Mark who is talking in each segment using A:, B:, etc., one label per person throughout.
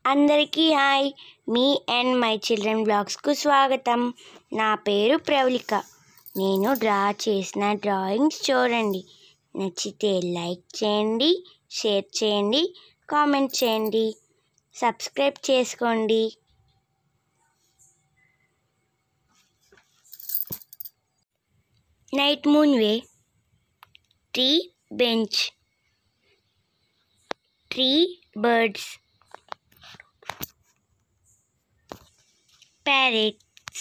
A: అందరికీ hi me and my children బ్లాగ్స్కు స్వాగతం నా పేరు ప్రవళిక నేను డ్రా చేసిన డ్రాయింగ్స్ చూడండి నచ్చితే లైక్ చేయండి షేర్ చేయండి కామెంట్ చేయండి సబ్స్క్రైబ్ చేసుకోండి night moon way tree bench tree birds parrots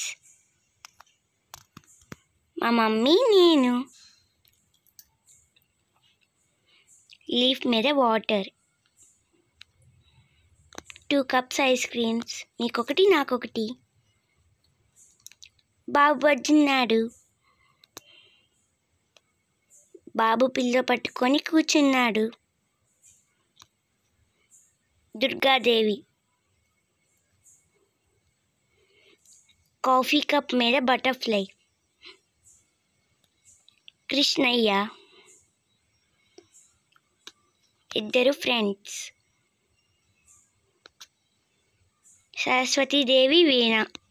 A: మా మమ్మీ నేను లీఫ్ మీద water two cups ice creams నీకొకటి నాకొకటి బాబు వడ్డున్నాడు బాబు పిల్ల పట్టుకొని కూర్చున్నాడు దుర్గాదేవి కాఫీ కప్ మీద బటర్ఫ్లై కృష్ణయ్య ఇద్దరు ఫ్రెండ్స్ సరస్వతీదేవి వీణ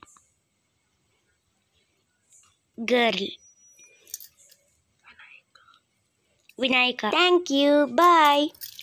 A: girl Vinayaka thank you bye